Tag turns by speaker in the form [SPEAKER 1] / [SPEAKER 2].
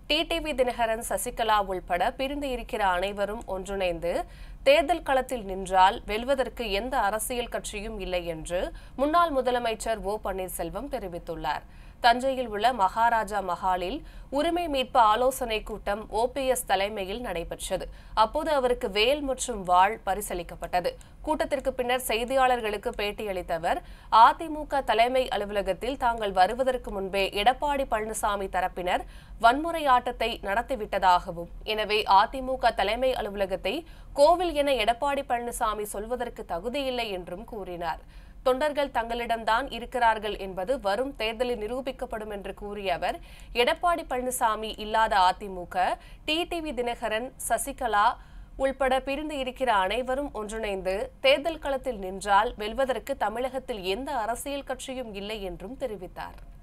[SPEAKER 1] TTV Dinakaran Sasikala உள்பட பிரிந்து இருக்கிற அனைவரும் ஒன்றிணைந்து தேர்தல் களத்தில் நின்றால் வெல்வதற்கு எந்த அரசியல் கட்சியும் இல்லை என்று முன்னாள் முதலமைச்சர் ஓ பன்னீர்செல்வம் தெரிவித்துள்ளார் தஞ்சையில் உள்ள மகாராஜா மஹாலில் உரிமை மீட்பு ஆலோசனை கூட்டம் ஓபிஎஸ் தலைமையில் நடைபெற்றது அப்போது அவருக்கு வேல் மற்றும் வாள் பரிசளிக்கப்பட்டது கூட்டத்திற்கு பின்னர் செய்தியாளர்களுக்கு பேட்டியளித்த அவர் அதிமுக தலைமை அலுவலகத்தில் தாங்கள் வருவதற்கு முன்பே எடப்பாடி பழனிசாமி தரப்பினர் வன்முறை ஆட்டத்தை நடத்திவிட்டதாகவும் எனவே அதிமுக தலைமை அலுவலகத்தை கோவில் என எடப்பாடி பழனிசாமி சொல்வதற்கு தகுதியில்லை என்றும் கூறினார் தொண்டர்கள் தங்களிடம்தான் இருக்கிறார்கள் என்பது வரும் தேர்தலில் நிரூபிக்கப்படும் என்று கூறிய அவர் எடப்பாடி பழனிசாமி இல்லாத அதிமுக டிடிவி தினகரன் சசிகலா உள்பட பிரிந்து இருக்கிற அனைவரும் ஒன்றிணைந்து தேர்தல் களத்தில் நின்றால் வெல்வதற்கு தமிழகத்தில் எந்த அரசியல் கட்சியும் இல்லை என்றும் தெரிவித்தார்